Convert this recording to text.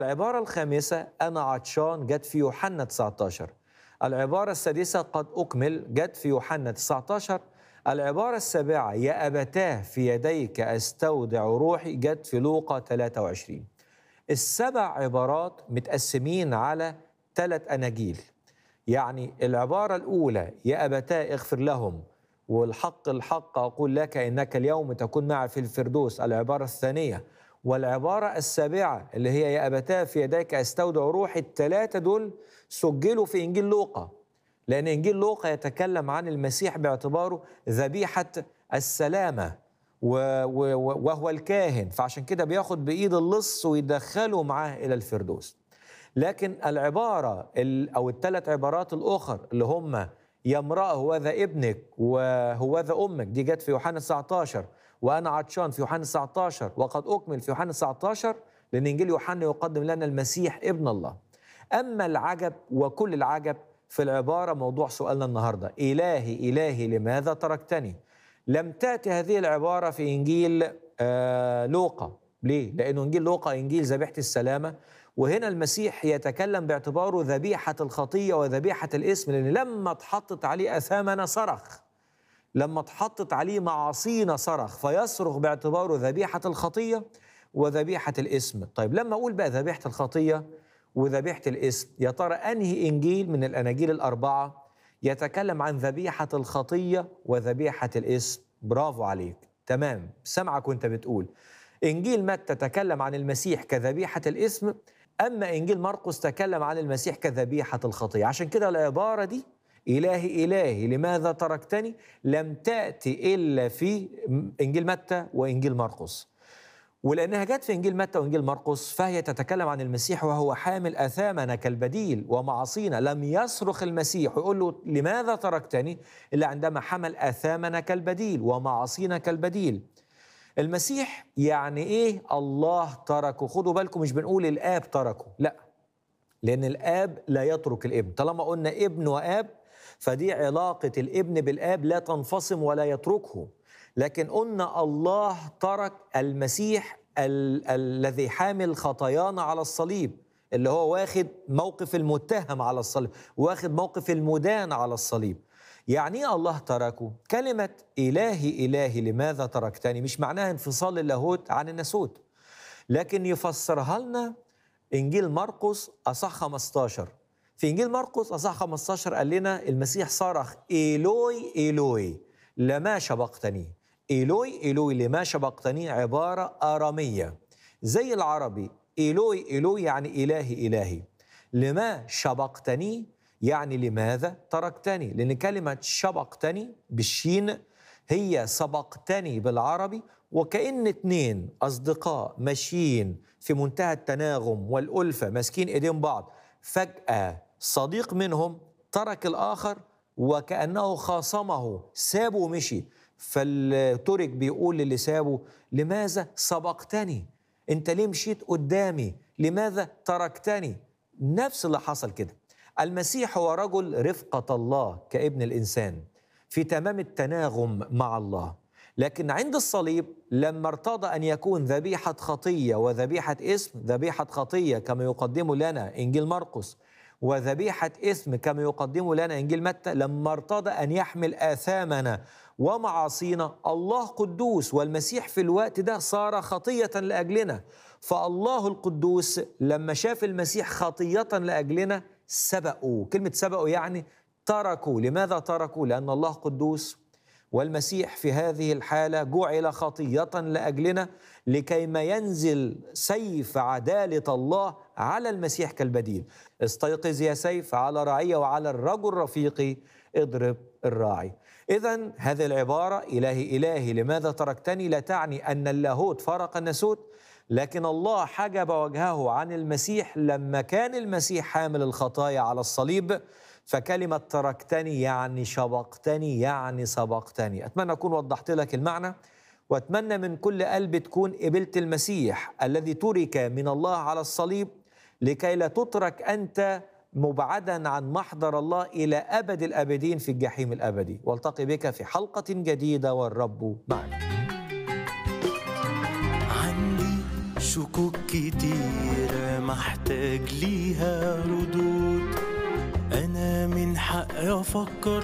العبارة الخامسة أنا عطشان جت في يوحنا 19 العبارة السادسة قد أكمل جت في يوحنا 19 العبارة السابعة يا أبتاه في يديك أستودع روحي جت في لوقا 23 السبع عبارات متقسمين على ثلاث أناجيل يعني العبارة الأولى يا أبتاه اغفر لهم والحق الحق أقول لك إنك اليوم تكون معي في الفردوس العبارة الثانية والعبارة السابعة اللي هي يا أبتاه في يديك أستودع روحي الثلاثة دول سجلوا في إنجيل لوقا لأن إنجيل لوقا يتكلم عن المسيح باعتباره ذبيحة السلامة وهو الكاهن فعشان كده بياخد بإيد اللص ويدخله معاه إلى الفردوس لكن العبارة أو الثلاث عبارات الأخر اللي هم يا امرأة هوذا ابنك وهوذا أمك دي جت في يوحنا 19 وأنا عطشان في يوحنا 19 وقد أكمل في يوحنا 19 لأن إنجيل يوحنا يقدم لنا المسيح ابن الله أما العجب وكل العجب في العبارة موضوع سؤالنا النهاردة إلهي إلهي لماذا تركتني لم تأتي هذه العبارة في إنجيل آه لوقا ليه؟ لأنه إنجيل لوقا إنجيل ذبيحة السلامة وهنا المسيح يتكلم باعتباره ذبيحة الخطية وذبيحة الاسم لأن لما اتحطت عليه أثامنا صرخ لما اتحطت عليه معاصينا صرخ فيصرخ باعتباره ذبيحة الخطية وذبيحة الاسم طيب لما أقول بقى ذبيحة الخطية وذبيحة الاسم يا ترى أنهي إنجيل من الأناجيل الأربعة يتكلم عن ذبيحة الخطية وذبيحة الاسم برافو عليك تمام سمعك وانت بتقول إنجيل متى تكلم عن المسيح كذبيحة الاسم أما إنجيل مرقس تكلم عن المسيح كذبيحة الخطية عشان كده العبارة دي إلهي إلهي لماذا تركتني لم تأتي إلا في إنجيل متى وإنجيل مرقس ولأنها جت في إنجيل متى وإنجيل مرقس فهي تتكلم عن المسيح وهو حامل آثامنا كالبديل ومعاصينا لم يصرخ المسيح ويقول له لماذا تركتني إلا عندما حمل آثامنا كالبديل ومعاصينا كالبديل المسيح يعني إيه الله تركه خدوا بالكم مش بنقول الآب تركه لا لأن الآب لا يترك الابن طالما قلنا ابن وآب فدي علاقة الابن بالآب لا تنفصم ولا يتركه لكن قلنا الله ترك المسيح ال- الذي حامل خطايانا على الصليب اللي هو واخد موقف المتهم على الصليب واخد موقف المدان على الصليب يعني ايه الله تركه كلمة إلهي إلهي لماذا تركتني مش معناها انفصال اللاهوت عن الناسوت لكن يفسرها لنا إنجيل مرقس أصح 15 في إنجيل مرقس أصح 15 قال لنا المسيح صرخ إيلوي إيلوي لما شبقتني إيلوي إيلوي لما شبقتني عبارة آرامية زي العربي إيلوي إيلوي يعني إلهي إلهي لما شبقتني يعني لماذا تركتني لأن كلمة شبقتني بالشين هي سبقتني بالعربي وكأن اتنين أصدقاء ماشيين في منتهى التناغم والألفة ماسكين إيدين بعض فجأة صديق منهم ترك الآخر وكأنه خاصمه سابه ومشي فالترك بيقول للي سابه لماذا سبقتني انت ليه مشيت قدامي لماذا تركتني نفس اللي حصل كده المسيح هو رجل رفقة الله كابن الإنسان في تمام التناغم مع الله لكن عند الصليب لما ارتضى أن يكون ذبيحة خطية وذبيحة اسم ذبيحة خطية كما يقدم لنا إنجيل مرقس وذبيحة إثم كما يقدم لنا إنجيل متى لما ارتضى أن يحمل آثامنا ومعاصينا الله قدوس والمسيح في الوقت ده صار خطية لأجلنا فالله القدوس لما شاف المسيح خطية لأجلنا سبقوا كلمة سبقوا يعني تركوا لماذا تركوا؟ لأن الله قدوس والمسيح في هذه الحالة جعل خطية لأجلنا لكي ما ينزل سيف عدالة الله على المسيح كالبديل استيقظ يا سيف على رعية وعلى الرجل رفيقي اضرب الراعي إذا هذه العبارة إلهي إلهي لماذا تركتني لا تعني أن اللاهوت فرق الناسوت لكن الله حجب وجهه عن المسيح لما كان المسيح حامل الخطايا على الصليب فكلمة تركتني يعني شبقتني يعني سبقتني أتمنى أكون وضحت لك المعنى وأتمنى من كل قلب تكون قبلت المسيح الذي ترك من الله على الصليب لكي لا تترك أنت مبعدا عن محضر الله إلى أبد الأبدين في الجحيم الأبدي والتقي بك في حلقة جديدة والرب معك شكوك كتيرة محتاج ليها ردود أنا من حقي أفكر